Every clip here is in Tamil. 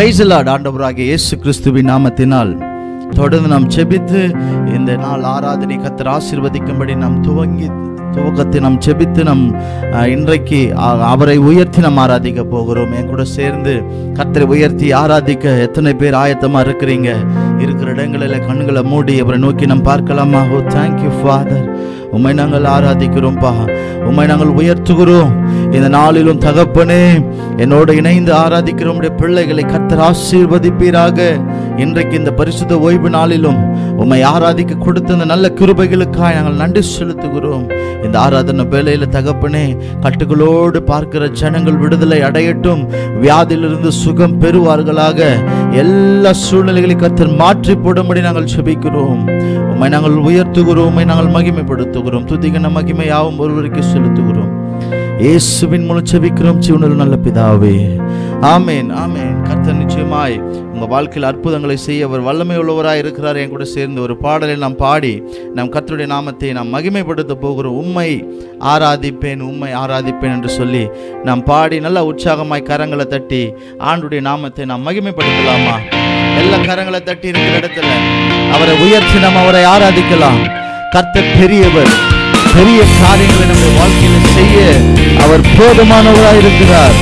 பிரைஸ் ஆண்டவராகிய இயேசு கிறிஸ்துவின் நாமத்தினால் தொடர்ந்து நாம் செபித்து இந்த நாள் ஆராதனை கத்தர் ஆசீர்வதிக்கும்படி நாம் துவங்கி துவக்கத்தை நாம் செபித்து நம் அஹ், இன்றைக்கு அ- அவரை உயர்த்தி நாம் ஆராதிக்க போகிறோம் என் கூட சேர்ந்து கத்தரை உயர்த்தி ஆராதிக்க எத்தனை பேர் ஆயத்தமா இருக்கிறீங்க இருக்கிற இடங்களில் கண்களை மூடி அவரை நோக்கி நாம் பார்க்கலாமா ஓ தேங்க்யூ ஃபாதர் உம்மை நாங்கள் ஆராதிக்கிறோம்ப்பா உம்மை நாங்கள் உயர்த்துகிறோம் இந்த நாளிலும் தகப்பனே என்னோடு இணைந்து ஆராதிக்கிற உம்முடைய பிள்ளைகளை கத்தர் ஆசீர்வதிப்பீராக இன்றைக்கு இந்த பரிசுத்த ஓய்வு நாளிலும் உம்மை ஆராதிக்க கொடுத்த இந்த நல்ல கிருபைகளுக்காக நாங்கள் நன்றி செலுத்துகிறோம் இந்த ஆராதனை வேளையில தகப்பனே கட்டுகளோடு பார்க்கிற ஜனங்கள் விடுதலை அடையட்டும் வியாதியிலிருந்து சுகம் பெறுவார்களாக எல்லா சூழ்நிலைகளையும் கத்தர் மாற்றி போடும்படி நாங்கள் செபிக்கிறோம் உம்மை நாங்கள் உயர்த்துகிறோம் உம்மை நாங்கள் மகிமைப்படுத்துகிறோம் துதிகன மகிமை யாவும் ஒருவருக்கு செலுத்துகிறோம் இயேசுவின் மூலம் செபிக்கிறோம் ஜீவனில் நல்ல பிதாவே ஆமேன் ஆமேன் கர்த்தர் நிச்சயமாய் உங்க வாழ்க்கையில் அற்புதங்களை செய்ய அவர் வல்லமை உள்ளவராய் இருக்கிறார் என் கூட சேர்ந்து ஒரு பாடலை நாம் பாடி நம் கர்த்தருடைய நாமத்தை நாம் மகிமைப்படுத்த போகிறோம் உம்மை ஆராதிப்பேன் உம்மை ஆராதிப்பேன் என்று சொல்லி நாம் பாடி நல்ல உற்சாகமாய் கரங்களை தட்டி ஆண்டுடைய நாமத்தை நாம் மகிமைப்படுத்தலாமா எல்லா கரங்களை தட்டி இருக்கிற இடத்துல அவரை உயர்த்தி நாம் அவரை ஆராதிக்கலாம் கர்த்தர் பெரியவர் பெரிய காரியங்களை நம்முடைய வாழ்க்கையில செய்ய அவர் போதுமானவராய் இருக்கிறார்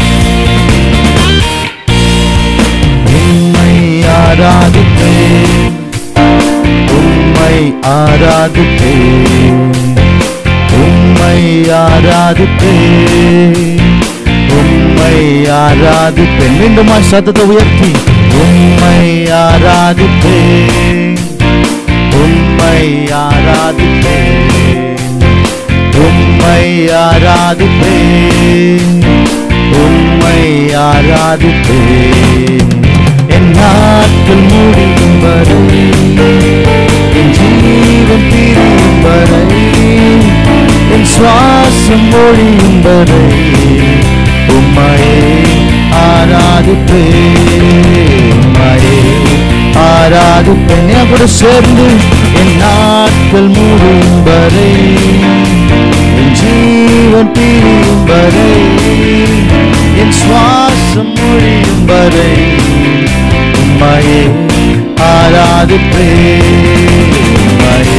உம்மை ஆராதிப்பேன் உம்மை ஆராதிப்பேன் உம்மை ஆராதிப்பேன் உம்மை ஆராதிப்பேன் மீண்டுமா சத்தத்தை உயர்த்தி உம்மை ஆராதிப்பேன் உம்மை ஆராதிப்பேன் உம்மை ஆராதிப்பேன் உம்மை ஆராதிப்பேன் என் நாட்கள் முடியும் வரை என் ஜீவன் பிரியும் வரை என் சுவாசம் ஒழியும் வரை உம்மையே ஆராதிப்பேன் உம்மையே ஆராதிப்பேன் என் கூட சேர்ந்து என் நாட்கள் முடியும் வரை என் ஜீவன் பிரியும் வரை என் சுவாசம் ஒழியும் வரை உம்மையே ஆராதிப்பேன் உம்மையே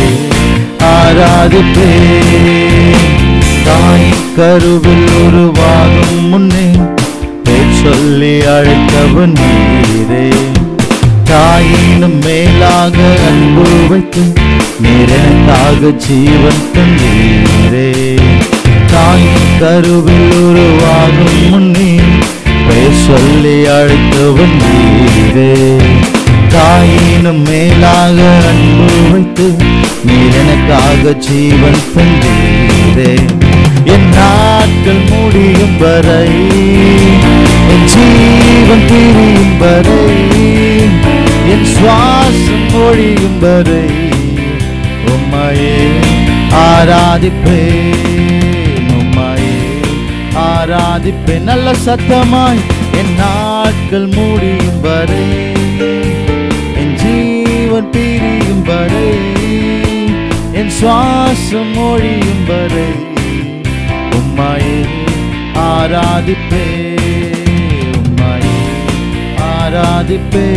ஆராதிப்பேன் தாய் கருவில் உருவாகும் முன்னே பேர் சொல்லி அழைத்தவன் நீரே தாயினும் மேலாக அன்பு வைத்து நீரனாக ஜீவன் தந்தீரே தாய் கருவில் உருவாகும் முன்னே பெயர் சொல்லி அழைத்தவன் நீரே தாயினும் மேலாக அன்பு வைத்து நீர் எனக்காக ஜீவன் தந்தீரே என் நாட்கள் முடியும் வரை என் ஜீவன் பிரியும் வரை என் சுவாசம் ஒழியும் வரை உம்மையே ஆராதிப்பேன் உம்மையே ஆராதிப்பேன் நல்ல சத்தமாய் என் நாட்கள் முடியும் வரை என் ஜீவன் பிரியும் வரை என் சுவாசம் ஒழியும் வரை உம்மையே ஆராதிப்பே உம்மையே ஆராதிப்பே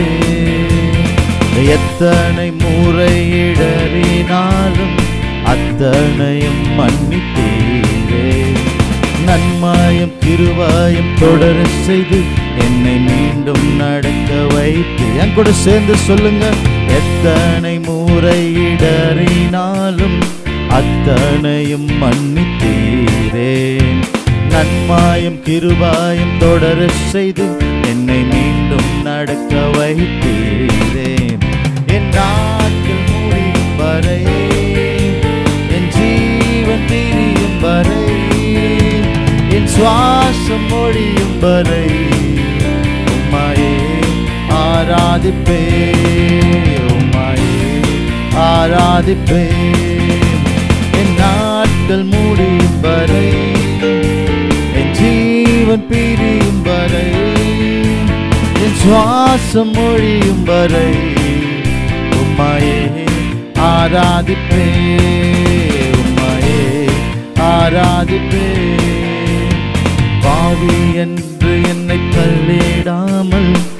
எத்தனை முறை இடறினாலும் அத்தனையும் மன்னித்தீரே நன்மாயம் கிருவாயம் தொடர செய்து என்னை மீண்டும் நடக்க வைத்து என் கூட சேர்ந்து சொல்லுங்க எத்தனை முறை இடறினாலும் அத்தனையும் மன்னித்தீரே நன்மாயம் கிருபாயம் தொடர செய்து என்னை மீண்டும் நடக்க வைத்தீரே என் நாட்கள் முடியும் வரை என் ஜீவன் பிரியும் வரை என் சுவாசம் ஒழியும் வரை உம்மையே ஆராதிப்பே உம்மையே ஆராதிப்பே என் நாட்கள் முடியும் வரை என் ஜீவன் பிரியும் வரை என் சுவாசம் ஒழியும் வரை உம்மையே ஆராதிப்பே உம்மையே ஆராதிப்பே பாவி என்று என்னை தள்ளிடாமல்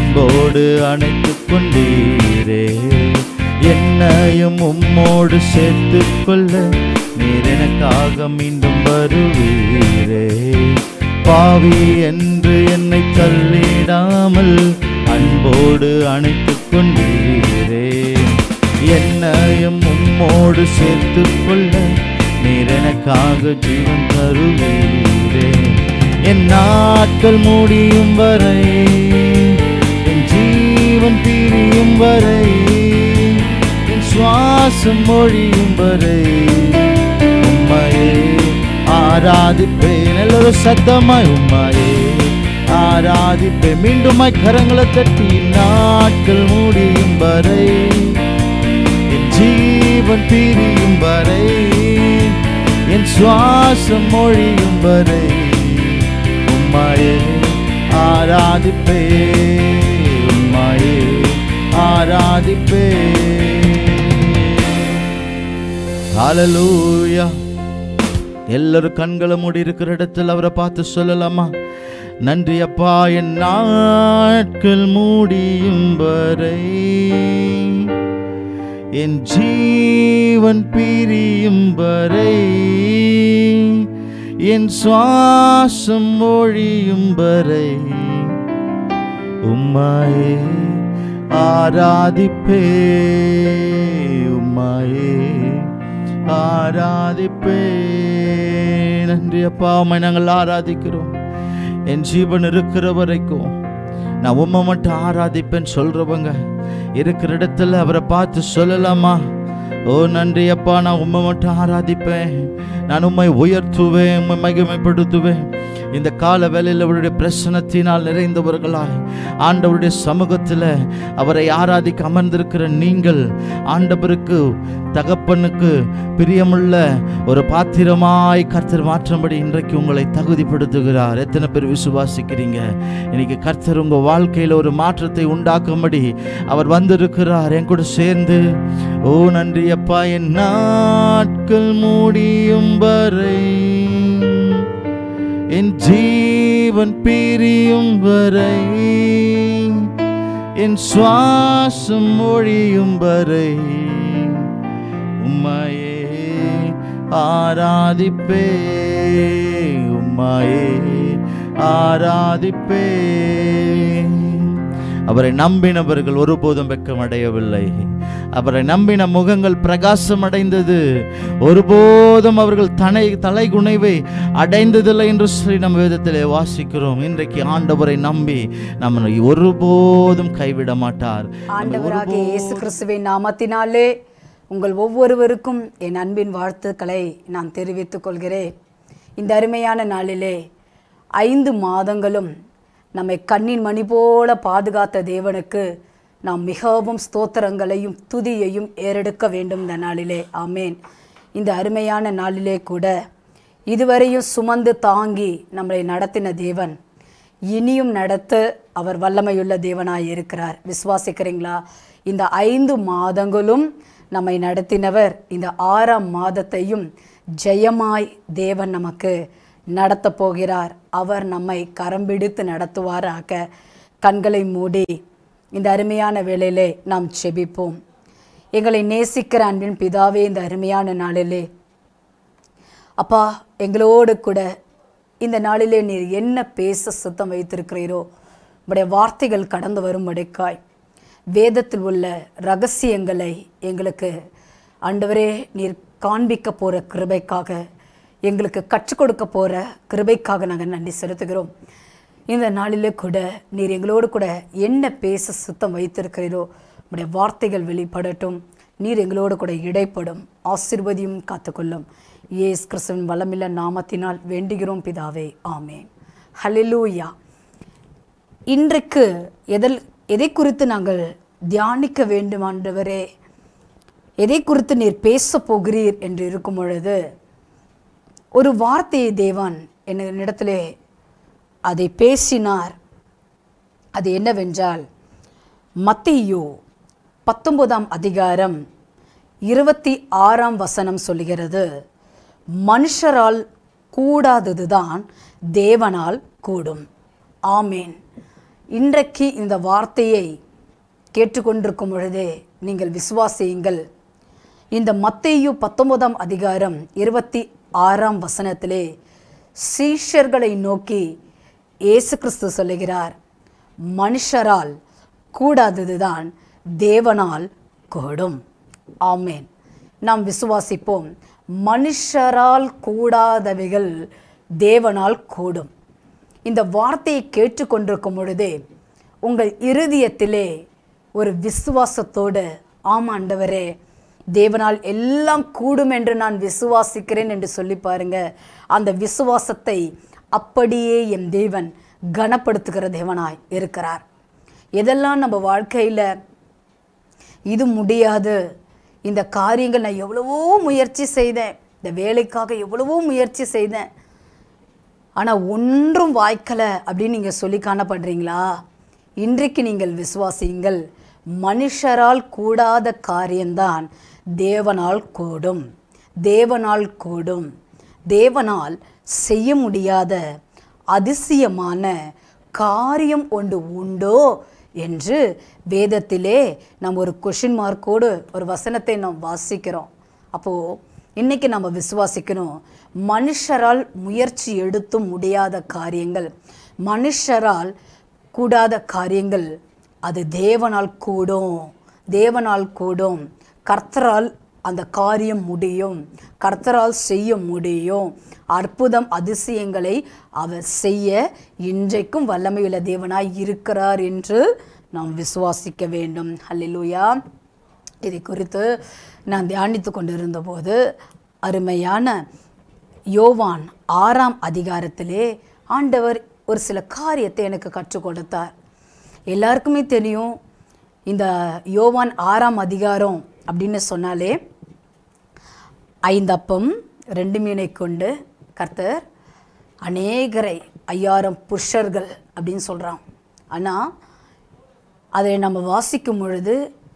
அன்போடு அணைத்துக் கொண்டீரே என்னையும் உம்மோடு சேர்த்துக் கொள்ள நீர் எனக்காக மீண்டும் வருவீரே பாவி என்று என்னை தள்ளிடாமல் அன்போடு அணைத்துக் கொண்டீரே என்னையும் உம்மோடு சேர்த்துக் கொள்ள நீர் எனக்காக ஜீவன் தருவீரே என் நாட்கள் முடியும் வரை என் ஜீவன் பிரியும் வரை என் சுவாசம் மொழியும் வரை உம்மையே ஆராதிப்பேன் எல்லோரும் சத்தமாய் உம்மையே ஆராதிப்பேன் மீண்டுமாய் கரங்களை தட்டி நாட்கள் முடியும் வரை என் ஜீவன் பிரியும் வரை என் சுவாசம் மொழியும் வரை உம்மாயே ஆராதிப்பே உம்மாயே ஆராதிப்பே ஹalleluya எல்லாரும் கண்களை மூடி இருக்கிற இடத்தில் அவரை பார்த்து சொல்லலாமா நன்றி அப்பா என் நாட்கள் மூடியும் வரை என் ஜீவன் பிரியும் வரை என் சுவாசம் மொழியும் வரை உம்மாயே ஆராதிப்பே உம்மாயே ஆராதிப்பே நன்றி அப்பா உம்மை நாங்கள் ஆராதிக்கிறோம் என் ஜீவன் இருக்கிற வரைக்கும் நான் உம்மை மட்டும் ஆராதிப்பேன்னு சொல்றவங்க இருக்கிற இடத்துல அவரை பார்த்து சொல்லலாமா ஓ நன்றி அப்பா நான் உம்மை மட்டும் ஆராதிப்பேன் நான் உம்மை உயர்த்துவேன் உம்மை மகிமைப்படுத்துவேன் இந்த கால வேளையில் அவருடைய பிரசனத்தினால் நிறைந்தவர்களாய் ஆண்டவருடைய சமூகத்தில் அவரை ஆராதிக்க அமர்ந்திருக்கிற நீங்கள் ஆண்டவருக்கு தகப்பனுக்கு பிரியமுள்ள ஒரு பாத்திரமாய் கர்த்தர் மாற்றும்படி இன்றைக்கு உங்களை தகுதிப்படுத்துகிறார் எத்தனை பேர் விசுவாசிக்கிறீங்க இன்னைக்கு கர்த்தர் உங்க வாழ்க்கையில் ஒரு மாற்றத்தை உண்டாக்கும்படி அவர் வந்திருக்கிறார் என் கூட சேர்ந்து ஓ நன்றி அப்பா என் நாட்கள் முடியும் வரை என் ஜீவன் பிரியும் வரை என் சுவாசம் மொழியும் வரை உம்மையே ஆராதிப்பே உம்மையே ஆராதிப்பே அவரை நம்பினவர்கள் ஒருபோதும் வெக்கம் அடையவில்லை அவரை நம்பின முகங்கள் பிரகாசம் அடைந்தது ஒருபோதும் அவர்கள் தலை தலைகுனைவை அடைந்ததில்லை என்று சொல்லி நம்ம வேதத்திலே வாசிக்கிறோம் இன்றைக்கு ஆண்டவரை நம்பி நம்மை ஒருபோதும் கைவிட மாட்டார் ஆண்டவராகிய இயேசு கிறிஸ்துவின் நாமத்தினாலே உங்கள் ஒவ்வொருவருக்கும் என் அன்பின் வாழ்த்துக்களை நான் தெரிவித்துக் கொள்கிறேன் இந்த அருமையான நாளிலே ஐந்து மாதங்களும் நம்மை கண்ணின் மணி போல பாதுகாத்த தேவனுக்கு நாம் மிகவும் ஸ்தோத்திரங்களையும் துதியையும் ஏறெடுக்க வேண்டும் இந்த நாளிலே ஆமேன் இந்த அருமையான நாளிலே கூட இதுவரையும் சுமந்து தாங்கி நம்மளை நடத்தின தேவன் இனியும் நடத்த அவர் வல்லமையுள்ள தேவனாய் இருக்கிறார் விசுவாசிக்கிறீங்களா இந்த ஐந்து மாதங்களும் நம்மை நடத்தினவர் இந்த ஆறாம் மாதத்தையும் ஜெயமாய் தேவன் நமக்கு நடத்தப் போகிறார் அவர் நம்மை கரம் பிடித்து நடத்துவாராக கண்களை மூடி இந்த அருமையான வேளையிலே நாம் செபிப்போம் எங்களை நேசிக்கிற அன்பின் பிதாவே இந்த அருமையான நாளிலே அப்பா எங்களோடு கூட இந்த நாளிலே நீர் என்ன பேச சுத்தம் வைத்திருக்கிறீரோ உடைய வார்த்தைகள் கடந்து வரும்படிக்காய் வேதத்தில் உள்ள ரகசியங்களை எங்களுக்கு ஆண்டவரே நீர் காண்பிக்க போகிற கிருபைக்காக எங்களுக்கு கற்றுக் கொடுக்க போகிற கிருபைக்காக நாங்கள் நன்றி செலுத்துகிறோம் இந்த நாளிலே கூட நீர் எங்களோடு கூட என்ன பேச சுத்தம் வைத்திருக்கிறீரோ உடைய வார்த்தைகள் வெளிப்படட்டும் நீர் எங்களோடு கூட இடைப்படும் ஆசிர்வதியும் காத்துக்கொள்ளும் இயேசு கிறிஸ்துவின் வளமில்ல நாமத்தினால் வேண்டுகிறோம் பிதாவே ஆமேன் ஹalleluya இன்றைக்கு எதில் எதை குறித்து நாங்கள் தியானிக்க வேண்டும் ஆண்டவரே எதை குறித்து நீர் பேச போகிறீர் என்று இருக்கும் பொழுது ஒரு வார்த்தையை தேவன் என்னிடத்திலே அதை பேசினார் அது என்னவென்றால் மத்தியோ பத்தொன்பதாம் அதிகாரம் இருபத்தி ஆறாம் வசனம் சொல்லுகிறது மனுஷரால் கூடாததுதான் தேவனால் கூடும் ஆமேன் இன்றைக்கு இந்த வார்த்தையை கேட்டுக்கொண்டிருக்கும் பொழுதே நீங்கள் விசுவாசியுங்கள் இந்த மத்தேயு பத்தொன்பதாம் அதிகாரம் இருபத்தி ஆறாம் வசனத்திலே சீஷர்களை நோக்கி இயேசு கிறிஸ்து சொல்லுகிறார் மனுஷரால் கூடாததுதான் தேவனால் கூடும் ஆமேன் நாம் விசுவாசிப்போம் மனுஷரால் கூடாதவைகள் தேவனால் கூடும் இந்த வார்த்தையை கேட்டுக்கொண்டிருக்கும் பொழுதே உங்கள் இருதயத்திலே ஒரு விசுவாசத்தோடு ஆமாண்டவரே தேவனால் எல்லாம் கூடும் என்று நான் விசுவாசிக்கிறேன் என்று சொல்லி பாருங்க அந்த விசுவாசத்தை அப்படியே என் தேவன் கனப்படுத்துகிற தேவனாய் இருக்கிறார் எதெல்லாம் நம்ம வாழ்க்கையில் இது முடியாது இந்த காரியங்கள் நான் எவ்வளவோ முயற்சி செய்தேன் இந்த வேலைக்காக எவ்வளவோ முயற்சி செய்தேன் ஆனால் ஒன்றும் வாய்க்கலை அப்படின்னு நீங்கள் சொல்லி காணப்படுறீங்களா இன்றைக்கு நீங்கள் விசுவாசியுங்கள் மனுஷரால் கூடாத காரியம்தான் தேவனால் கூடும் தேவனால் கூடும் தேவனால் செய்ய முடியாத அதிசயமான காரியம் ஒன்று உண்டோ என்று வேதத்திலே நாம் ஒரு கொஷின் மார்க்கோடு ஒரு வசனத்தை நாம் வாசிக்கிறோம் அப்போது இன்னைக்கு நம்ம விசுவாசிக்கணும் மனுஷரால் முயற்சி எடுத்தும் முடியாத காரியங்கள் மனுஷரால் கூடாத காரியங்கள் அது தேவனால் கூடும் தேவனால் கூடும் கர்த்தரால் அந்த காரியம் முடியும் கர்த்தரால் செய்ய முடியும் அற்புதம் அதிசயங்களை அவர் செய்ய இன்றைக்கும் வல்லமையுள்ள தேவனாய் இருக்கிறார் என்று நாம் விசுவாசிக்க வேண்டும் அல்லேலூயா இதை குறித்து நான் தியானித்து கொண்டிருந்தபோது அருமையான யோவான் ஆறாம் அதிகாரத்திலே ஆண்டவர் ஒரு சில காரியத்தை எனக்கு கற்றுக் கொடுத்தார் எல்லாருக்குமே தெரியும் இந்த யோவான் ஆறாம் அதிகாரம் அப்படின்னு சொன்னாலே ஐந்தப்பம் ரெண்டு மீனை கொண்டு கர்த்தர் அநேகரை ஐயாயிரம் புருஷர்கள் அப்படின்னு சொல்கிறான் ஆனால் அதை நம்ம வாசிக்கும் பொழுது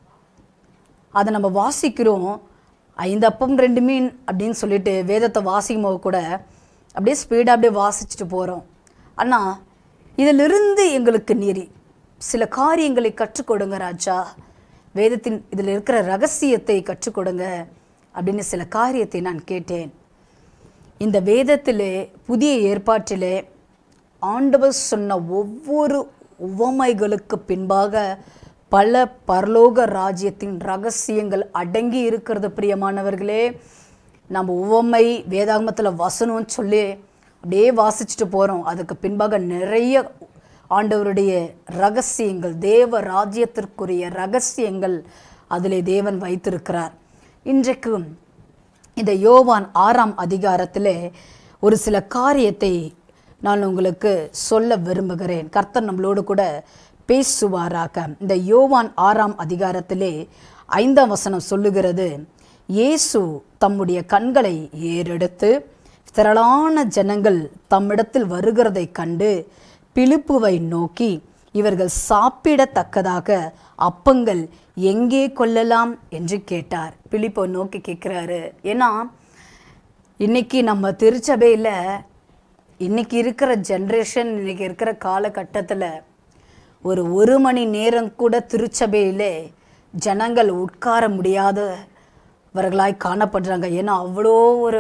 அதை நம்ம வாசிக்கிறோம் ஐந்து அப்பம் ரெண்டு மீன் அப்படின்னு சொல்லிட்டு வேதத்தை வாசிக்கும் போது கூட அப்படியே ஸ்பீடாக அப்படியே வாசிச்சுட்டு போகிறோம் ஆனால் இதிலிருந்து எங்களுக்கு நீரி சில காரியங்களை கற்றுக் கொடுங்க ராஜா வேதத்தின் இதில் இருக்கிற ரகசியத்தை கற்றுக் கொடுங்க அப்படின்னு சில காரியத்தை நான் கேட்டேன் இந்த வேதத்திலே புதிய ஏற்பாட்டிலே ஆண்டவர் சொன்ன ஒவ்வொரு உவமைகளுக்கு பின்பாக பல பரலோக ராஜ்யத்தின் ரகசியங்கள் அடங்கி இருக்கிறது பிரியமானவர்களே நம்ம உவமை வேதாகமத்தில் வசனம்னு சொல்லி அப்படியே வாசிச்சுட்டு போகிறோம் அதுக்கு பின்பாக நிறைய ஆண்டவருடைய ரகசியங்கள் தேவ ராஜ்யத்திற்குரிய ரகசியங்கள் அதிலே தேவன் வைத்திருக்கிறார் இன்றைக்கு இந்த யோவான் ஆறாம் அதிகாரத்திலே ஒரு சில காரியத்தை நான் உங்களுக்கு சொல்ல விரும்புகிறேன் கர்த்தர் நம்மளோடு கூட பேசுவாராக இந்த யோவான் ஆறாம் அதிகாரத்திலே ஐந்தாம் வசனம் சொல்லுகிறது இயேசு தம்முடைய கண்களை ஏறெடுத்து திரளான ஜனங்கள் தம்மிடத்தில் வருகிறதைக் கண்டு பிலிப்புவை நோக்கி இவர்கள் சாப்பிடத்தக்கதாக அப்பங்கள் எங்கே கொள்ளலாம் என்று கேட்டார் பிலிப்பை நோக்கி கேட்குறாரு ஏன்னா இன்னைக்கு நம்ம திருச்சபையில் இன்னைக்கு இருக்கிற ஜென்ரேஷன் இன்னைக்கு இருக்கிற காலகட்டத்தில் ஒரு ஒரு மணி நேரம் கூட திருச்சபையிலே ஜனங்கள் உட்கார முடியாதவர்களாய் காணப்படுறாங்க ஏன்னா அவ்வளோ ஒரு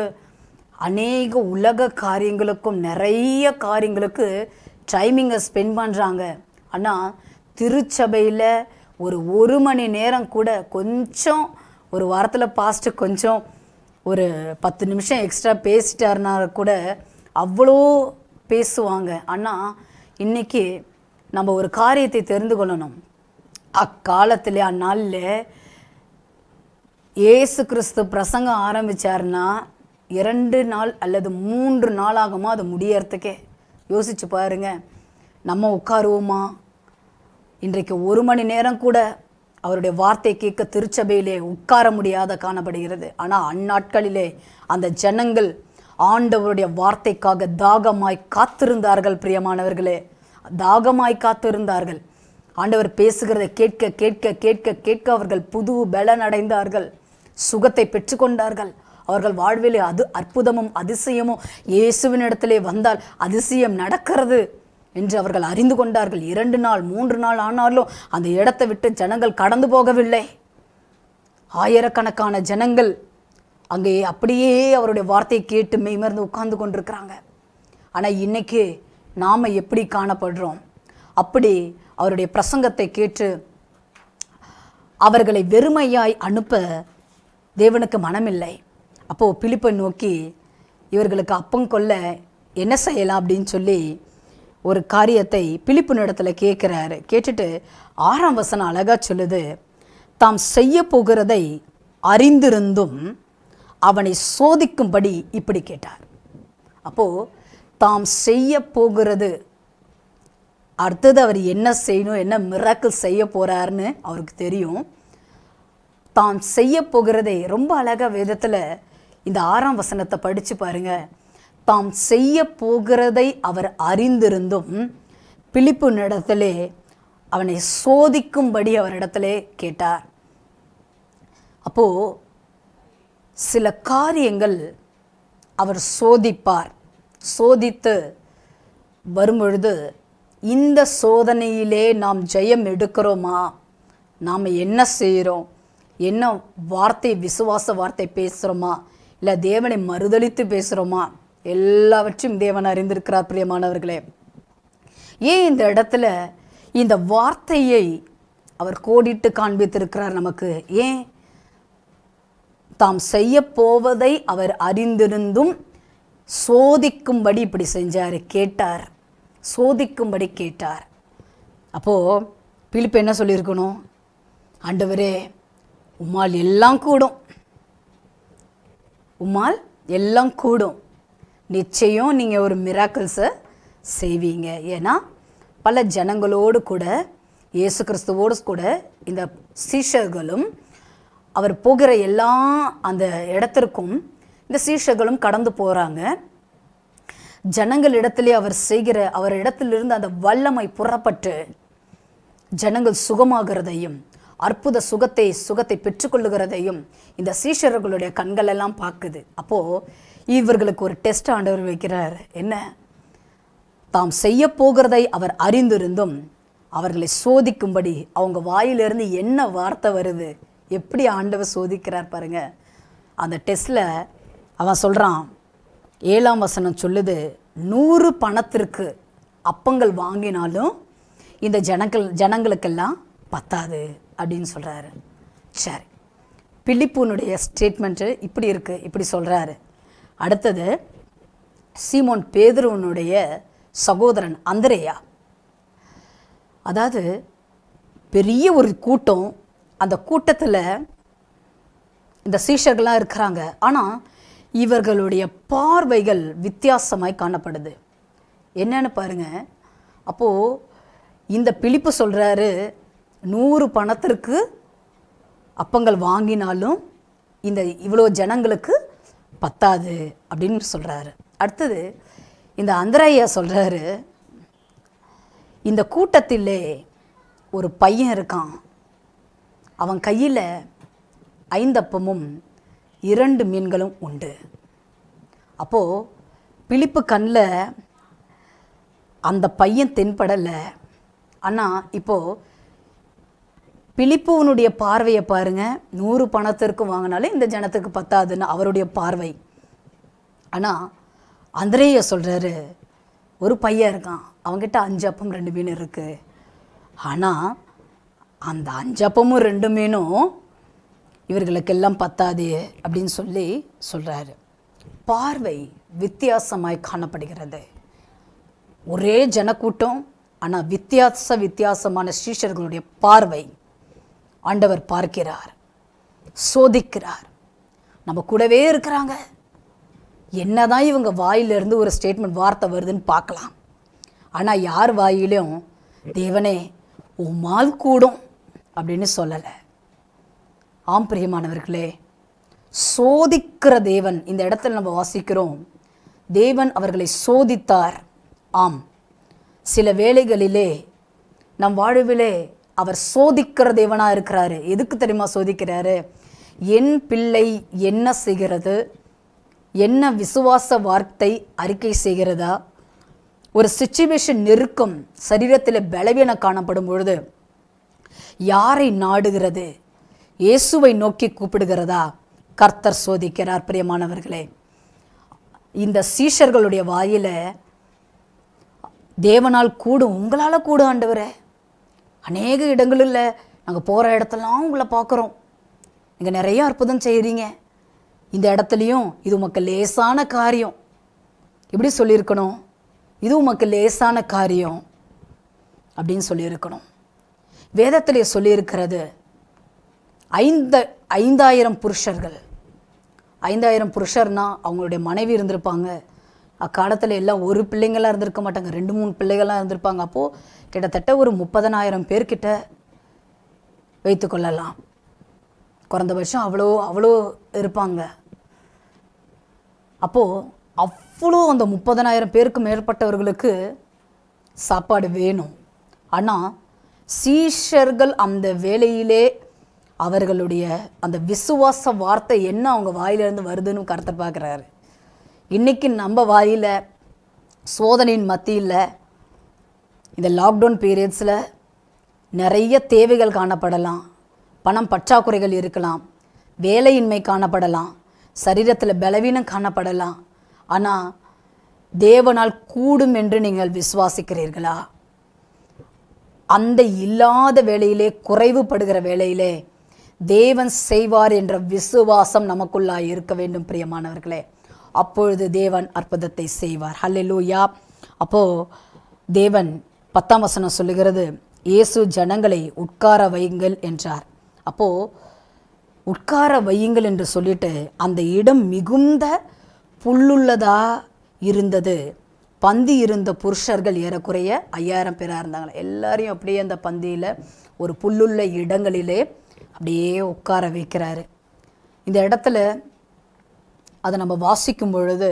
அநேக உலக காரியங்களுக்கும் நிறைய காரியங்களுக்கு டைமிங்கை ஸ்பெண்ட் பண்ணுறாங்க ஆனால் திருச்சபையில் ஒரு ஒரு மணி நேரம் கூட கொஞ்சம் ஒரு வாரத்தில் பாஸ்ட்டு கொஞ்சம் ஒரு பத்து நிமிஷம் எக்ஸ்ட்ரா பேசிட்டாருனா கூட அவ்வளோ பேசுவாங்க ஆனால் இன்னைக்கு நம்ம ஒரு காரியத்தை தெரிந்து கொள்ளணும் அக்காலத்தில் அந்நாளில் இயேசு கிறிஸ்து பிரசங்கம் ஆரம்பிச்சாருன்னா இரண்டு நாள் அல்லது மூன்று நாள் ஆகுமா அது முடியறதுக்கே யோசிச்சு பாருங்க நம்ம உட்காருவோமா இன்றைக்கு ஒரு மணி நேரம் கூட அவருடைய வார்த்தை கேட்க திருச்சபையிலே உட்கார முடியாத காணப்படுகிறது ஆனால் அந்நாட்களிலே அந்த ஜனங்கள் ஆண்டவருடைய வார்த்தைக்காக தாகமாய் காத்திருந்தார்கள் பிரியமானவர்களே தாகமாய் காத்திருந்தார்கள் ஆண்டவர் பேசுகிறதை கேட்க கேட்க கேட்க கேட்க அவர்கள் புது பலன் அடைந்தார்கள் சுகத்தை பெற்றுக்கொண்டார்கள் அவர்கள் வாழ்விலே அது அற்புதமும் அதிசயமும் இயேசுவின் இடத்திலே வந்தால் அதிசயம் நடக்கிறது என்று அவர்கள் அறிந்து கொண்டார்கள் இரண்டு நாள் மூன்று நாள் ஆனாலும் அந்த இடத்தை விட்டு ஜனங்கள் கடந்து போகவில்லை ஆயிரக்கணக்கான ஜனங்கள் அங்கே அப்படியே அவருடைய வார்த்தையை கேட்டு மெய்மறந்து உட்கார்ந்து கொண்டிருக்கிறாங்க ஆனால் இன்னைக்கு நாம் எப்படி காணப்படுறோம் அப்படி அவருடைய பிரசங்கத்தை கேட்டு அவர்களை வெறுமையாய் அனுப்ப தேவனுக்கு மனமில்லை அப்போது பிலிப்பை நோக்கி இவர்களுக்கு அப்பம் கொள்ள என்ன செய்யலாம் அப்படின்னு சொல்லி ஒரு காரியத்தை பிலிப்பு இடத்துல கேட்குறாரு கேட்டுட்டு ஆறாம் வசனம் அழகா சொல்லுது தாம் செய்ய போகிறதை அறிந்திருந்தும் அவனை சோதிக்கும்படி இப்படி கேட்டார் அப்போது தாம் செய்ய போகிறது அடுத்தது அவர் என்ன செய்யணும் என்ன மிராக்கிள் செய்ய போறாருன்னு அவருக்கு தெரியும் தாம் செய்ய போகிறதை ரொம்ப அழகா வேதத்தில் இந்த ஆறாம் வசனத்தை படித்து பாருங்க தாம் செய்ய போகிறதை அவர் அறிந்திருந்தும் பிலிப்பு இடத்திலே அவனை சோதிக்கும்படி அவரிடத்திலே கேட்டார் அப்போ சில காரியங்கள் அவர் சோதிப்பார் சோதித்து வரும்பொழுது இந்த சோதனையிலே நாம் ஜெயம் எடுக்கிறோமா நாம் என்ன செய்கிறோம் என்ன வார்த்தை விசுவாச வார்த்தை பேசுகிறோமா இல்லை தேவனை மறுதலித்து பேசுகிறோமா எல்லாவற்றையும் தேவன் அறிந்திருக்கிறார் பிரியமானவர்களே ஏன் இந்த இடத்துல இந்த வார்த்தையை அவர் கோடிட்டு காண்பித்திருக்கிறார் நமக்கு ஏன் தாம் செய்ய போவதை அவர் அறிந்திருந்தும் சோதிக்கும்படி இப்படி செஞ்சார் கேட்டார் சோதிக்கும்படி கேட்டார் அப்போது பிலிப்பு என்ன சொல்லியிருக்கணும் ஆண்டவரே உம்மால் எல்லாம் கூடும் உம்மால் எல்லாம் கூடும் நிச்சயம் நீங்கள் ஒரு மிராக்கிள்ஸை செய்வீங்க ஏன்னா பல ஜனங்களோடு கூட இயேசு கிறிஸ்துவோடு கூட இந்த சீஷர்களும் அவர் போகிற எல்லா அந்த இடத்திற்கும் இந்த சீஷர்களும் கடந்து போகிறாங்க ஜனங்களிடத்திலே அவர் செய்கிற அவர் இடத்திலிருந்து அந்த வல்லமை புறப்பட்டு ஜனங்கள் சுகமாகிறதையும் அற்புத சுகத்தை சுகத்தை பெற்றுக்கொள்ளுகிறதையும் இந்த சீஷர்களுடைய கண்கள் எல்லாம் பார்க்குது அப்போ இவர்களுக்கு ஒரு டெஸ்ட் ஆண்டவர் வைக்கிறார் என்ன தாம் செய்ய போகிறதை அவர் அறிந்திருந்தும் அவர்களை சோதிக்கும்படி அவங்க வாயிலிருந்து என்ன வார்த்தை வருது எப்படி ஆண்டவர் சோதிக்கிறார் பாருங்க அந்த டெஸ்ட்டில் அவன் சொல்கிறான் ஏழாம் வசனம் சொல்லுது நூறு பணத்திற்கு அப்பங்கள் வாங்கினாலும் இந்த ஜனங்கள் ஜனங்களுக்கெல்லாம் பத்தாது அப்படின்னு சொல்கிறாரு சரி பிலிப்புனுடைய ஸ்டேட்மெண்ட்டு இப்படி இருக்குது இப்படி சொல்கிறாரு அடுத்தது சீமோன் பேதுருவனுடைய சகோதரன் அந்தரேயா அதாவது பெரிய ஒரு கூட்டம் அந்த கூட்டத்தில் இந்த சீஷர்கள்லாம் இருக்கிறாங்க ஆனால் இவர்களுடைய பார்வைகள் வித்தியாசமாய் காணப்படுது என்னன்னு பாருங்க அப்போது இந்த பிலிப்பு சொல்கிறாரு நூறு பணத்திற்கு அப்பங்கள் வாங்கினாலும் இந்த இவ்வளோ ஜனங்களுக்கு பத்தாது அப்படின்னு சொல்கிறாரு அடுத்தது இந்த அந்தரையா சொல்கிறாரு இந்த கூட்டத்திலே ஒரு பையன் இருக்கான் அவன் கையில் ஐந்தப்பமும் இரண்டு மீன்களும் உண்டு அப்போது பிலிப்பு கண்ணில் அந்த பையன் தென்படலை ஆனால் இப்போது பிலிப்புவனுடைய பார்வையை பாருங்க நூறு பணத்திற்கு வாங்கினாலே இந்த ஜனத்துக்கு பத்தாதுன்னு அவருடைய பார்வை ஆனால் அந்திரேய சொல்கிறாரு ஒரு பையன் இருக்கான் அவன்கிட்ட அஞ்சு அப்பம் ரெண்டு மீன் இருக்குது ஆனால் அந்த அஞ்சு அப்பமும் ரெண்டு மீனும் இவர்களுக்கெல்லாம் பத்தாது அப்படின்னு சொல்லி சொல்கிறாரு பார்வை வித்தியாசமாய் காணப்படுகிறது ஒரே ஜனக்கூட்டம் ஆனால் வித்தியாச வித்தியாசமான ஸ்ரீஷர்களுடைய பார்வை ஆண்டவர் பார்க்கிறார் சோதிக்கிறார் நம்ம கூடவே இருக்கிறாங்க என்னதான் இவங்க வாயிலிருந்து ஒரு ஸ்டேட்மெண்ட் வார்த்தை வருதுன்னு பார்க்கலாம் ஆனால் யார் வாயிலும் தேவனே உம்மால் கூடும் அப்படின்னு சொல்லலை ஆம் பிரியமானவர்களே சோதிக்கிற தேவன் இந்த இடத்துல நம்ம வாசிக்கிறோம் தேவன் அவர்களை சோதித்தார் ஆம் சில வேளைகளிலே நம் வாழ்விலே அவர் சோதிக்கிற தேவனா இருக்கிறாரு எதுக்கு தெரியுமா சோதிக்கிறாரு என் பிள்ளை என்ன செய்கிறது என்ன விசுவாச வார்த்தை அறிக்கை செய்கிறதா ஒரு சுச்சுவேஷன் நெருக்கம் சரீரத்தில் பலவீனம் காணப்படும் பொழுது யாரை நாடுகிறது இயேசுவை நோக்கி கூப்பிடுகிறதா கர்த்தர் சோதிக்கிறார் பிரியமானவர்களே இந்த சீஷர்களுடைய வாயில தேவனால் கூடும் உங்களால் கூடும் ஆண்டவரே அநேக இடங்களில் நாங்கள் போகிற இடத்தெல்லாம் உங்களை பார்க்குறோம் நீங்கள் நிறைய அற்புதம் செய்கிறீங்க இந்த இடத்துலையும் இது உமக்கு லேசான காரியம் எப்படி சொல்லியிருக்கணும் இது உமக்கு லேசான காரியம் அப்படின்னு சொல்லியிருக்கணும் வேதத்திலே சொல்லியிருக்கிறது ஐந்த ஐந்தாயிரம் புருஷர்கள் ஐந்தாயிரம் புருஷர்னா அவங்களுடைய மனைவி இருந்திருப்பாங்க அக்காலத்தில் எல்லாம் ஒரு பிள்ளைங்களாக இருந்திருக்க மாட்டாங்க ரெண்டு மூணு பிள்ளைகளாக இருந்திருப்பாங்க அப்போது கிட்டத்தட்ட ஒரு முப்பதனாயிரம் பேர்கிட்ட வைத்துக்கொள்ளலாம் குறைந்தபட்சம் அவ்வளோ அவ்வளோ இருப்பாங்க அப்போது அவ்வளோ அந்த முப்பதனாயிரம் பேருக்கு மேற்பட்டவர்களுக்கு சாப்பாடு வேணும் ஆனால் சீஷர்கள் அந்த வேலையிலே அவர்களுடைய அந்த விசுவாச வார்த்தை என்ன அவங்க வாயிலிருந்து வருதுன்னு கருத்தை பார்க்குறாரு இன்னைக்கு நம்ம வாயில் சோதனையின் மத்தியில் இந்த லாக்டவுன் பீரியட்ஸில் நிறைய தேவைகள் காணப்படலாம் பணம் பற்றாக்குறைகள் இருக்கலாம் வேலையின்மை காணப்படலாம் சரீரத்தில் பலவீனம் காணப்படலாம் ஆனால் தேவனால் கூடும் என்று நீங்கள் விசுவாசிக்கிறீர்களா அந்த இல்லாத வேளையிலே குறைவுபடுகிற வேளையிலே தேவன் செய்வார் என்ற விசுவாசம் நமக்குள்ளாய் இருக்க வேண்டும் பிரியமானவர்களே அப்பொழுது தேவன் அற்புதத்தை செய்வார் ஹல்லேலூயா அப்போ தேவன் பத்தாம் வசனம் சொல்லுகிறது இயேசு ஜனங்களை உட்கார வையுங்கள் என்றார் அப்போ உட்கார வையுங்கள் என்று சொல்லிட்டு அந்த இடம் மிகுந்த புல்லுள்ளதா இருந்தது பந்தி இருந்த புருஷர்கள் ஏறக்குறைய ஐயாயிரம் பேராக இருந்தாங்க எல்லாரையும் அப்படியே அந்த பந்தியில் ஒரு புல்லுள்ள இடங்களிலே அப்படியே உட்கார வைக்கிறாரு இந்த இடத்துல அதை நம்ம வாசிக்கும் பொழுது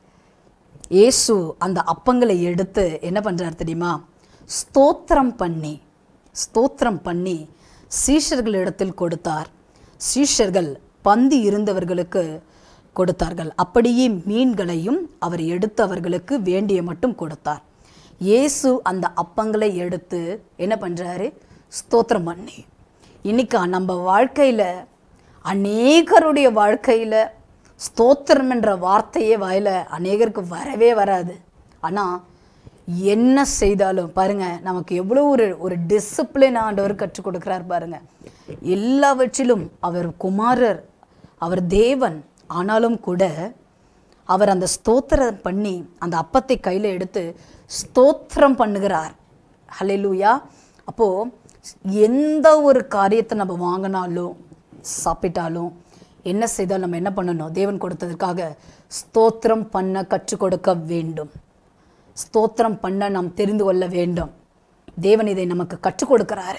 இயேசு அந்த அப்பங்களை எடுத்து என்ன பண்ணுறார் தெரியுமா ஸ்தோத்திரம் பண்ணி ஸ்தோத்திரம் பண்ணி சீஷர்களிடத்தில் கொடுத்தார் சீஷர்கள் பந்தி இருந்தவர்களுக்கு கொடுத்தார்கள் அப்படியே மீன்களையும் அவர் எடுத்து அவர்களுக்கு வேண்டிய மட்டும் கொடுத்தார் இயேசு அந்த அப்பங்களை எடுத்து என்ன பண்ணுறாரு ஸ்தோத்திரம் பண்ணி இன்னைக்கு நம்ம வாழ்க்கையில் அநேகருடைய வாழ்க்கையில் ஸ்தோத்திரம் என்ற வார்த்தையே வாயில அநேகருக்கு வரவே வராது ஆனால் என்ன செய்தாலும் பாருங்க நமக்கு எவ்வளோ ஒரு ஒரு டிசிப்ளின் ஆண்டவர் கற்றுக் கொடுக்குறார் பாருங்க எல்லாவற்றிலும் அவர் குமாரர் அவர் தேவன் ஆனாலும் கூட அவர் அந்த ஸ்தோத்திரம் பண்ணி அந்த அப்பத்தை கையில் எடுத்து ஸ்தோத்திரம் பண்ணுகிறார் ஹalleluya அப்போ எந்த ஒரு காரியத்தை நம்ம வாங்கினாலும் சாப்பிட்டாலும் என்ன செய்தாலும் நம்ம என்ன பண்ணணும் தேவன் கொடுத்ததற்காக ஸ்தோத்திரம் பண்ண கற்றுக் கொடுக்க வேண்டும் ஸ்தோத்திரம் பண்ண நாம் தெரிந்து கொள்ள வேண்டும் தேவன் இதை நமக்கு கற்றுக் கொடுக்கிறாரு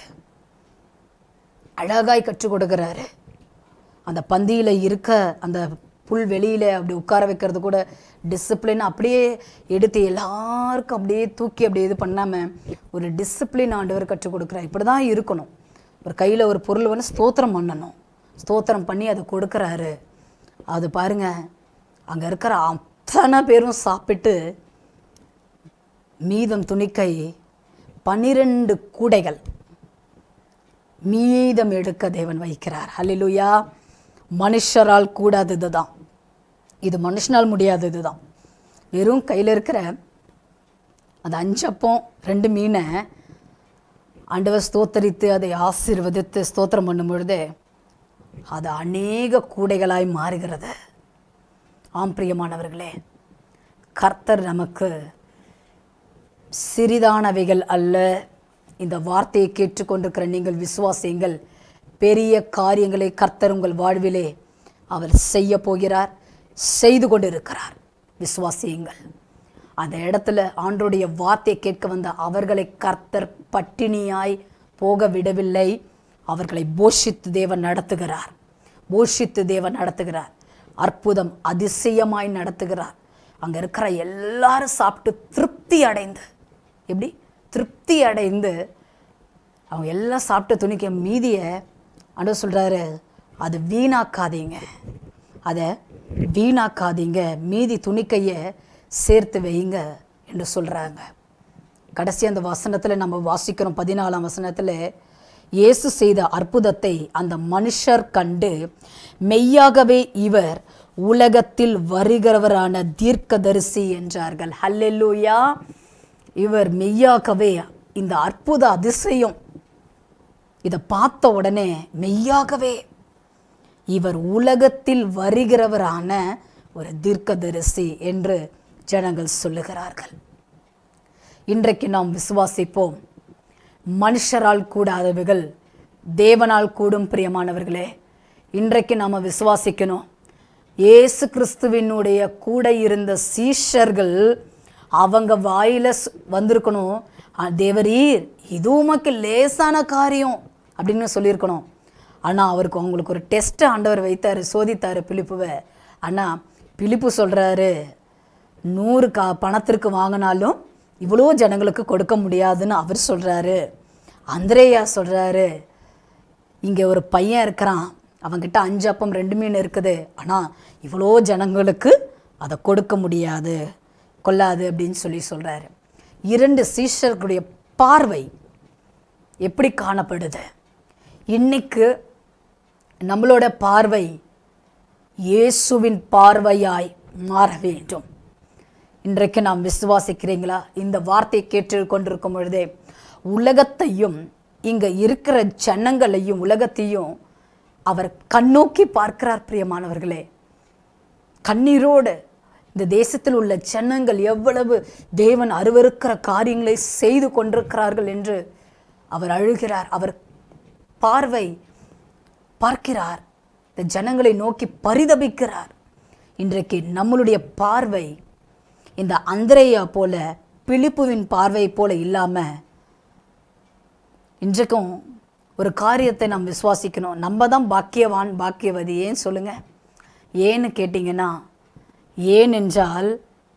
அழகாய் கற்றுக் கொடுக்கிறாரு அந்த பந்தியில் இருக்க அந்த புல் வெளியில் அப்படி உட்கார வைக்கிறது கூட டிசிப்ளின் அப்படியே எடுத்து எல்லாருக்கும் அப்படியே தூக்கி அப்படியே இது பண்ணாமல் ஒரு டிசிப்ளின் ஆண்டவர் கற்றுக் கொடுக்குறார் இப்படி தான் இருக்கணும் ஒரு கையில் ஒரு பொருள் வந்து ஸ்தோத்திரம் பண்ணணும் ஸ்தோத்திரம் பண்ணி அதை கொடுக்குறாரு அது பாருங்க அங்கே இருக்கிற அத்தனை பேரும் சாப்பிட்டு மீதம் துணிக்கை பன்னிரண்டு கூடைகள் மீதம் எடுக்க தேவன் வைக்கிறார் ஹalleluya மனுஷரால் கூடாதது தான் இது மனுஷனால் முடியாதது தான் வெறும் கையில் இருக்கிற அந்த அஞ்சப்பம் ரெண்டு மீனை ஆண்டவர் ஸ்தோத்தரித்து அதை ஆசீர்வதித்து ஸ்தோத்திரம் பண்ணும் பொழுது அது அநேக கூடைகளாய் மாறுகிறது ஆம் பிரியமானவர்களே கர்த்தர் நமக்கு சிறிதானவைகள் அல்ல இந்த வார்த்தையை கேட்டுக்கொண்டிருக்கிற நீங்கள் விசுவாசியுங்கள் பெரிய காரியங்களை கர்த்தர் உங்கள் வாழ்விலே அவர் செய்ய போகிறார் செய்து கொண்டிருக்கிறார் விசுவாசியுங்கள் அந்த இடத்துல ஆண்டோடைய வார்த்தையை கேட்க வந்த அவர்களை கர்த்தர் பட்டினியாய் போக விடவில்லை அவர்களை போஷித்து தேவன் நடத்துகிறார் போஷித்து தேவன் நடத்துகிறார் அற்புதம் அதிசயமாய் நடத்துகிறார் அங்கே இருக்கிற எல்லாரும் சாப்பிட்டு திருப்தி அடைந்து எப்படி திருப்தி அடைந்து அவங்க எல்லாம் சாப்பிட்ட துணிக்க மீதியை ஆண்டவர் சொல்கிறாரு அது வீணாக்காதீங்க அதை வீணாக்காதீங்க மீதி துணிக்கையை சேர்த்து வைங்க என்று சொல்கிறாங்க கடைசி அந்த வசனத்தில் நம்ம வாசிக்கிறோம் பதினாலாம் வசனத்தில் இயேசு செய்த அற்புதத்தை அந்த மனுஷர் கண்டு மெய்யாகவே இவர் உலகத்தில் வருகிறவரான தீர்க்கதரிசி என்றார்கள் ஹல்லெலூயா இவர் மெய்யாகவே இந்த அற்புத அதிசயம் இதை பார்த்த உடனே மெய்யாகவே இவர் உலகத்தில் வருகிறவரான ஒரு தீர்க்கதரிசி என்று ஜனங்கள் சொல்லுகிறார்கள் இன்றைக்கு நாம் விசுவாசிப்போம் மனுஷரால் கூடாதவைகள் தேவனால் கூடும் பிரியமானவர்களே இன்றைக்கு நாம் விசுவாசிக்கணும் இயேசு கிறிஸ்துவினுடைய கூட இருந்த சீஷர்கள் அவங்க வாயில ஸ்- வந்திருக்கணும் "ஆ, தேவரீர் இது உமக்கு லேசான காரியம் அப்படின்னு சொல்லியிருக்கணும் ஆனால் அவருக்கு அவங்களுக்கு ஒரு டெஸ்ட் ஆண்டவர் வைத்தார் சோதித்தார் பிலிப்புவை ஆனால் பிலிப்பு சொல்கிறாரு நூறு கா பணத்திற்கு வாங்கினாலும் இவ்வளோ ஜனங்களுக்கு கொடுக்க முடியாதுன்னு அவர் சொல்கிறாரு அந்திரேயா சொல்கிறாரு இங்கே ஒரு பையன் இருக்கிறான் அவன்கிட்ட அஞ்சு அப்பம் ரெண்டு மீன் இருக்குது ஆனால் இவ்வளோ ஜனங்களுக்கு அதை கொடுக்க முடியாது கொள்ளாது அப்படின்னு சொல்லி சொல்கிறாரு இரண்டு சீஷர்களுடைய பார்வை எப்படி காணப்படுது இன்னைக்கு நம்மளோட பார்வை இயேசுவின் பார்வையாய் மாற வேண்டும் இன்றைக்கு நாம் விசுவாசிக்கிறீங்களா இந்த வார்த்தையை கேட்டு கொண்டிருக்கும் பொழுதே உலகத்தையும் இங்க இருக்கிற ஜனங்களையும் உலகத்தையும் அவர் கண்ணோக்கி பார்க்கிறார் பிரியமானவர்களே கண்ணீரோடு இந்த தேசத்தில் உள்ள ஜனங்கள் எவ்வளவு தேவன் அருவருக்கிற காரியங்களை செய்து கொண்டிருக்கிறார்கள் என்று அவர் அழுகிறார் அவர் பார்வை பார்க்கிறார் இந்த ஜனங்களை நோக்கி பரிதபிக்கிறார் இன்றைக்கு நம்மளுடைய பார்வை இந்த அந்திரேயா போல பிலிப்புவின் பார்வை போல இல்லாம இன்றைக்கும் ஒரு காரியத்தை நாம் விசுவாசிக்கணும் நம்ம தான் பாக்கியவான் பாக்கியவதி ஏன் சொல்லுங்க ஏன்னு கேட்டிங்கன்னா ஏன் என்றால்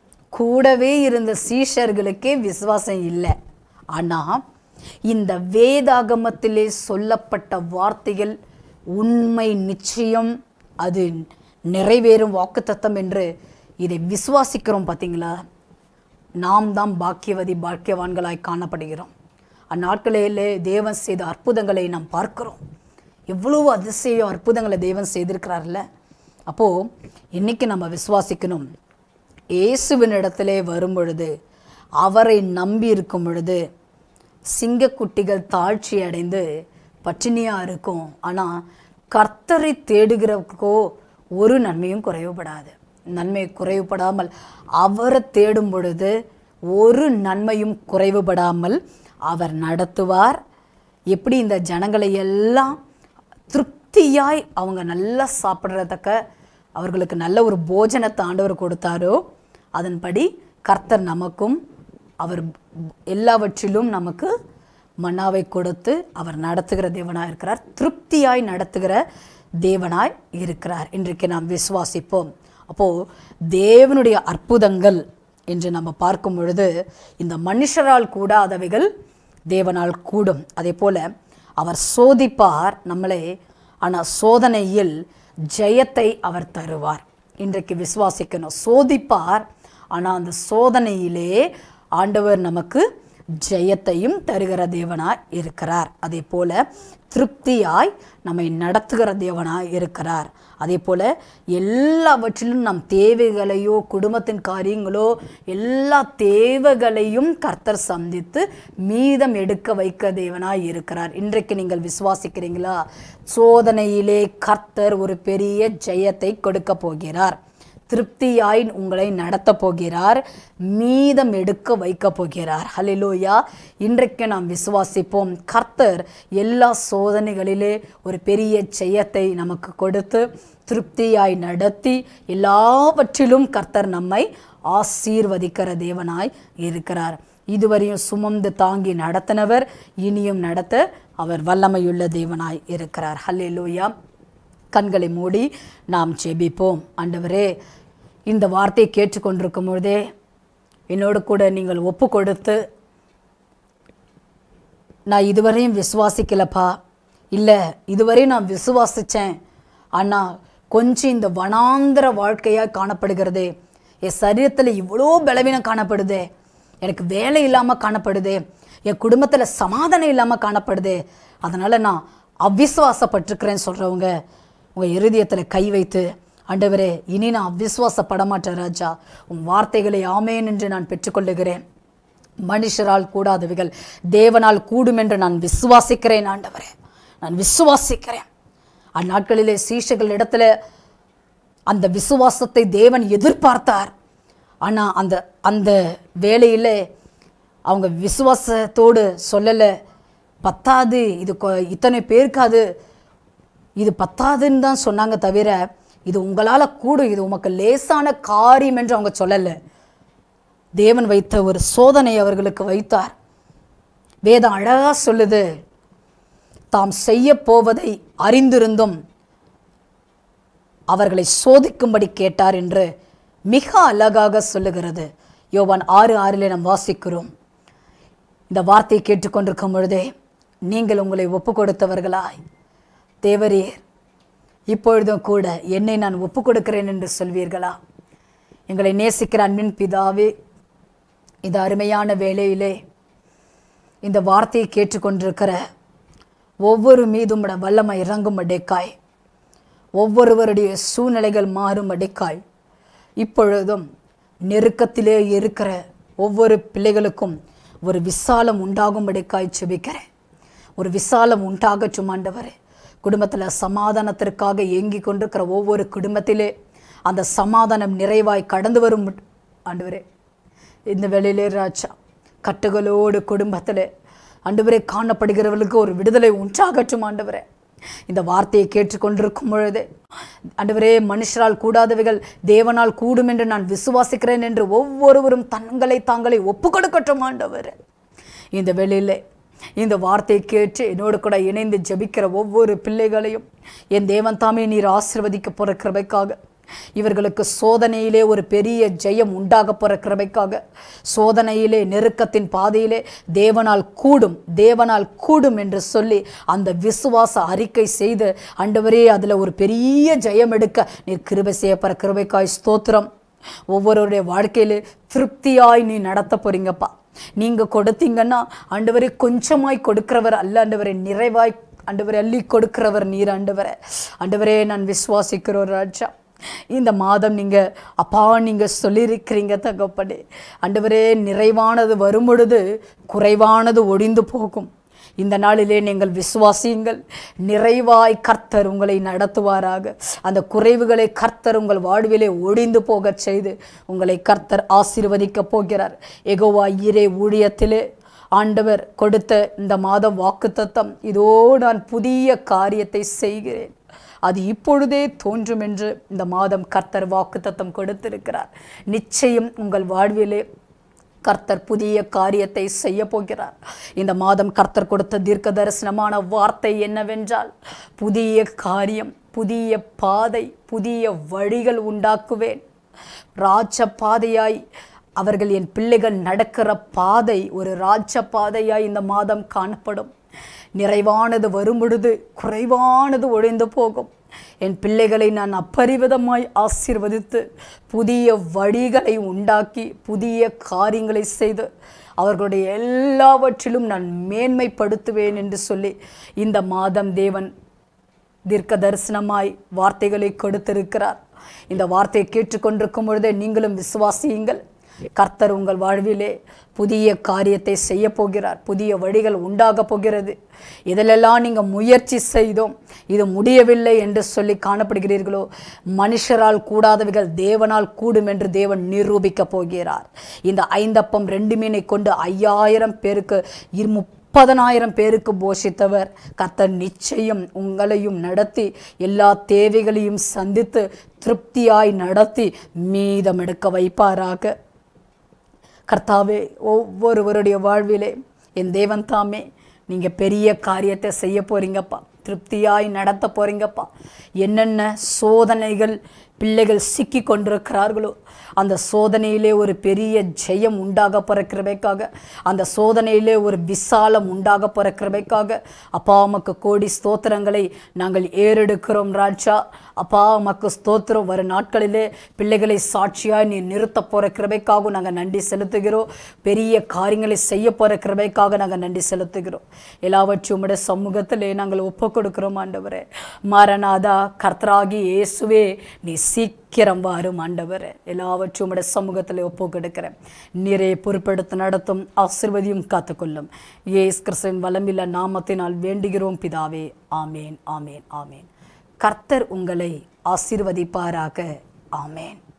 கூடவே இருந்த சீஷர்களுக்கே விசுவாசம் இல்லை ஆனால் இந்த வேதாகமத்திலே சொல்லப்பட்ட வார்த்தைகள் உண்மை நிச்சயம் அது நிறைவேறும் வாக்குத்தத்தம் என்று இதை விசுவாசிக்கிறோம் பார்த்தீங்களா நாம் தான் பாக்கியவதி பாக்கியவான்களாய் காணப்படுகிறோம் அந்நாட்களிலே தேவன் செய்த அற்புதங்களை நாம் பார்க்கிறோம் எவ்வளவு அதிசயம் அற்புதங்களை தேவன் செய்திருக்கிறார்ல அப்போது இன்னைக்கு நம்ம விசுவாசிக்கணும் இயேசுவின் இடத்திலே வரும் பொழுது அவரை நம்பி இருக்கும் பொழுது சிங்கக்குட்டிகள் தாழ்ச்சி அடைந்து பட்டினியாக இருக்கும் ஆனால் கர்த்தரை தேடுகிறவருக்கோ ஒரு நன்மையும் குறைவுபடாது நன்மை குறைவுபடாமல் அவரை தேடும் பொழுது ஒரு நன்மையும் குறைவுபடாமல் அவர் நடத்துவார் எப்படி இந்த ஜனங்களை எல்லாம் திருப்தியாய் அவங்க நல்லா சாப்பிட்றதக்க அவர்களுக்கு நல்ல ஒரு போஜனத்தை ஆண்டவர் கொடுத்தாரோ அதன்படி கர்த்தர் நமக்கும் அவர் எல்லாவற்றிலும் நமக்கு மன்னாவை கொடுத்து அவர் நடத்துகிற தேவனாய் இருக்கிறார் திருப்தியாய் நடத்துகிற தேவனாய் இருக்கிறார் இன்றைக்கு நாம் விசுவாசிப்போம் அப்போது தேவனுடைய அற்புதங்கள் என்று நம்ம பார்க்கும் பொழுது இந்த மனுஷரால் கூடாதவைகள் தேவனால் கூடும் அதே போல அவர் சோதிப்பார் நம்மளை ஆனால் சோதனையில் ஜெயத்தை அவர் தருவார் இன்றைக்கு விசுவாசிக்கணும் சோதிப்பார் ஆனால் அந்த சோதனையிலே ஆண்டவர் நமக்கு ஜெயத்தையும் தருகிற தேவனாய் இருக்கிறார் அதே போல திருப்தியாய் நம்மை நடத்துகிற தேவனாய் இருக்கிறார் அதே போல எல்லாவற்றிலும் நம் தேவைகளையோ குடும்பத்தின் காரியங்களோ எல்லா தேவைகளையும் கர்த்தர் சந்தித்து மீதம் எடுக்க வைக்க தேவனாய் இருக்கிறார் இன்றைக்கு நீங்கள் விசுவாசிக்கிறீங்களா சோதனையிலே கர்த்தர் ஒரு பெரிய ஜெயத்தை கொடுக்க போகிறார் திருப்தியாய் உங்களை நடத்த போகிறார் மீதம் எடுக்க வைக்க போகிறார் ஹலிலூயா இன்றைக்கு நாம் விசுவாசிப்போம் கர்த்தர் எல்லா சோதனைகளிலே ஒரு பெரிய ஜெயத்தை நமக்கு கொடுத்து திருப்தியாய் நடத்தி எல்லாவற்றிலும் கர்த்தர் நம்மை ஆசீர்வதிக்கிற தேவனாய் இருக்கிறார் இதுவரையும் சுமந்து தாங்கி நடத்தினவர் இனியும் நடத்த அவர் வல்லமையுள்ள தேவனாய் இருக்கிறார் ஹல்லேலூயா கண்களை மூடி நாம் ஜெபிப்போம் ஆண்டவரே இந்த வார்த்தையை கேட்டுக்கொண்டிருக்கும் பொழுதே என்னோடு கூட நீங்கள் ஒப்பு கொடுத்து நான் இதுவரையும் விசுவாசிக்கலப்பா இல்லை இதுவரையும் நான் விசுவாசித்தேன் ஆனால் கொஞ்சம் இந்த வனாந்திர வாழ்க்கையாக காணப்படுகிறதே என் சரீரத்தில் இவ்வளோ பலவீனம் காணப்படுதே எனக்கு வேலை இல்லாமல் காணப்படுது என் குடும்பத்தில் சமாதானம் இல்லாமல் காணப்படுது அதனால் நான் அவிசுவாசப்பட்டிருக்கிறேன்னு சொல்கிறவங்க உங்கள் இருதயத்தில் கை வைத்து ஆண்டவரே இனி நான் அவிசுவாசப்பட மாட்டேன் ராஜா உன் வார்த்தைகளை ஆமேன் என்று நான் பெற்றுக்கொள்ளுகிறேன் மனுஷரால் கூடாதவைகள் தேவனால் கூடும் என்று நான் விசுவாசிக்கிறேன் ஆண்டவரே நான் விசுவாசிக்கிறேன் அந்நாட்களிலே சீஷர்கள் இடத்துல அந்த விசுவாசத்தை தேவன் எதிர்பார்த்தார் ஆனால் அந்த அந்த வேலையில் அவங்க விசுவாசத்தோடு சொல்லலை பத்தாது இது கொ- இத்தனை பேருக்காது இது பத்தாதுன்னு தான் சொன்னாங்க தவிர இது உங்களால் கூடும் இது உமக்கு லேசான காரியம் என்று அவங்க சொல்லலை தேவன் வைத்த ஒரு சோதனை அவர்களுக்கு வைத்தார் வேதம் அழகா சொல்லுது தாம் செய்ய போவதை அறிந்திருந்தும் அவர்களை சோதிக்கும்படி கேட்டார் என்று மிக அழகாக சொல்லுகிறது யோவான் ஆறு ஆறிலே நாம் வாசிக்கிறோம் இந்த வார்த்தையை கேட்டுக்கொண்டிருக்கும் பொழுதே நீங்கள் உங்களை ஒப்பு கொடுத்தவர்களாய் தேவரீர் இப்பொழுதும் கூட என்னை நான் ஒப்பு கொடுக்கிறேன் என்று சொல்வீர்களா எங்களை நேசிக்கிற அன்பின் பிதாவே இந்த அருமையான வேளையிலே இந்த வார்த்தையை கேட்டுக்கொண்டிருக்கிற ஒவ்வொரு மீதும் உம்முடைய வல்லமை இறங்கும் அடைக்காய் ஒவ்வொருவருடைய சூழ்நிலைகள் மாறும் அடைக்காய் இப்பொழுதும் நெருக்கத்திலே இருக்கிற ஒவ்வொரு பிள்ளைகளுக்கும் ஒரு விசாலம் உண்டாகும்படிக்காய் செபிக்கிறேன் ஒரு விசாலம் உண்டாகட்டும் ஆண்டவரே குடும்பத்தில் சமாதானத்திற்காக ஏங்கி கொண்டிருக்கிற ஒவ்வொரு குடும்பத்திலே அந்த சமாதானம் நிறைவாய் கடந்து வரும் ஆண்டவரே இந்த வேளையிலே ராஜா கட்டுகளோடு குடும்பத்தில் ஆண்டவரே காணப்படுகிறவர்களுக்கு ஒரு விடுதலை உண்டாகட்டும் ஆண்டவரே இந்த வார்த்தையை கேட்டுக்கொண்டிருக்கும் பொழுது ஆண்டவரே மனுஷரால் கூடாதவைகள் தேவனால் கூடும் என்று நான் விசுவாசிக்கிறேன் என்று ஒவ்வொருவரும் தங்களை தாங்களை ஒப்பு கொடுக்கட்டும் ஆண்டவரே இந்த வேளையிலே இந்த வார்த்தையை கேட்டு என்னோடு கூட இணைந்து ஜெபிக்கிற ஒவ்வொரு பிள்ளைகளையும் என் தேவன் தாமே நீர் ஆசிர்வதிக்க போகிற கிருபைக்காக இவர்களுக்கு சோதனையிலே ஒரு பெரிய ஜெயம் உண்டாக போகிற கிருபைக்காக சோதனையிலே நெருக்கத்தின் பாதையிலே தேவனால் கூடும் தேவனால் கூடும் என்று சொல்லி அந்த விசுவாச அறிக்கை செய்து ஆண்டவரே அதில் ஒரு பெரிய ஜெயம் எடுக்க நீர் கிருபை செய்யப்படுற கிருபைக்காய் ஸ்தோத்திரம் ஒவ்வொருவருடைய வாழ்க்கையிலே திருப்தியாய் நீ நடத்த போறீங்கப்பா நீங்க கொடுத்தீங்கன்னா ஆண்டவரே கொஞ்சமாய் கொடுக்கிறவர் அல்ல ஆண்டவரே நிறைவாய் ஆண்டவரே அள்ளி கொடுக்கிறவர் நீர் ஆண்டவரே ஆண்டவரே நான் விசுவாசிக்கிறோம் ராஜா இந்த மாதம் நீங்க அப்பா நீங்க சொல்லியிருக்கிறீங்க தகப்பனே ஆண்டவரே நிறைவானது வரும் பொழுது குறைவானது ஒடிந்து போகும் இந்த நாளிலே நீங்கள் விசுவாசியுங்கள் நிறைவாய் கர்த்தர் உங்களை நடத்துவாராக அந்த குறைவுகளை கர்த்தர் உங்கள் வாழ்விலே ஒடிந்து போகச் செய்து உங்களை கர்த்தர் ஆசீர்வதிக்கப் போகிறார் எகோவா ஈரே ஊழியத்திலே ஆண்டவர் கொடுத்த இந்த மாதம் வாக்குத்தத்தம் இதோ நான் புதிய காரியத்தை செய்கிறேன் அது இப்பொழுதே தோன்றும் என்று இந்த மாதம் கர்த்தர் வாக்குத்தத்தம் கொடுத்திருக்கிறார் நிச்சயம் உங்கள் வாழ்விலே கர்த்தர் புதிய காரியத்தை செய்ய போகிறார் இந்த மாதம் கர்த்தர் கொடுத்த தீர்க்க தரிசனமான வார்த்தை என்னவென்றால் புதிய காரியம் புதிய பாதை புதிய வழிகள் உண்டாக்குவேன் ராஜ பாதையாய் அவர்கள் என் பிள்ளைகள் நடக்கிற பாதை ஒரு ராஜ பாதையாய் இந்த மாதம் காணப்படும் நிறைவானது வரும் பொழுது குறைவானது ஒழிந்து போகும் என் பிள்ளைகளை நான் அப்பரிவிதமாய் ஆசீர்வதித்து புதிய வழிகளை உண்டாக்கி புதிய காரியங்களை செய்து அவர்களுடைய எல்லாவற்றிலும் நான் மேன்மைப்படுத்துவேன் என்று சொல்லி இந்த மாதம் தேவன் தீர்க்க தரிசனமாய் வார்த்தைகளை கொடுத்திருக்கிறார் இந்த வார்த்தையை கேட்டுக்கொண்டிருக்கும் பொழுதே நீங்களும் விசுவாசியுங்கள் கர்த்தர் உங்கள் வாழ்விலே புதிய காரியத்தை செய்ய போகிறார் புதிய வழிகள் உண்டாக போகிறது இதிலெல்லாம் நீங்கள் முயற்சி செய்தோம் இது முடியவில்லை என்று சொல்லி காணப்படுகிறீர்களோ மனுஷரால் கூடாதவைகள் தேவனால் கூடும் என்று தேவன் நிரூபிக்கப் போகிறார் இந்த ஐந்தப்பம் ரெண்டு மீனை கொண்டு ஐயாயிரம் பேருக்கு இரு முப்பதனாயிரம் பேருக்கு போஷித்தவர் கர்த்தர் நிச்சயம் உங்களையும் நடத்தி எல்லா தேவைகளையும் சந்தித்து திருப்தியாய் நடத்தி மீதம் எடுக்க வைப்பாராக கர்த்தாவே ஒவ்வொருவருடைய வாழ்விலே என் தேவன் தாமே நீங்கள் பெரிய காரியத்தை செய்ய போறீங்கப்பா திருப்தியாய் நடத்த போறீங்கப்பா என்னென்ன சோதனைகள் பிள்ளைகள் சிக்கி கொண்டிருக்கிறார்களோ அந்த சோதனையிலே ஒரு பெரிய ஜெயம் உண்டாக போகிற கிருபைக்காக அந்த சோதனையிலே ஒரு விசாலம் உண்டாக போகிற கிருபைக்காக அப்பா உமக்கு கோடி ஸ்தோத்திரங்களை நாங்கள் ஏறெடுக்கிறோம் ராஜா அப்பா உமக்கு ஸ்தோத்திரம் வரும் நாட்களிலே பிள்ளைகளை சாட்சியாய் நீ நிறுத்த போகிற கிருபைக்காக நாங்கள் நன்றி செலுத்துகிறோம் பெரிய காரியங்களை செய்ய போகிற கிருபைக்காக நாங்கள் நன்றி செலுத்துகிறோம் எல்லாவற்றையும் உம்முடைய சமூகத்திலே நாங்கள் ஒப்பு கொடுக்கிறோம் ஆண்டவரே மாரநாதா கர்த்தராகி இயேசுவே நீ சீக்கிரம் வாரும் ஆண்டவரே எல்லாவற்றையும் உம்முடைய சமூகத்தில் ஒப்பு கொடுக்கிறேன் நீரே பொறுப்பெடுத்து நடத்தும் ஆசிர்வதியும் காத்துக்கொள்ளும் ஏஸ் கிறிஸ்துவின் வளமில்ல நாமத்தினால் வேண்டுகிறோம் பிதாவே ஆமேன் ஆமேன் ஆமேன் கர்த்தர் உங்களை ஆசீர்வதிப்பாராக ஆமேன்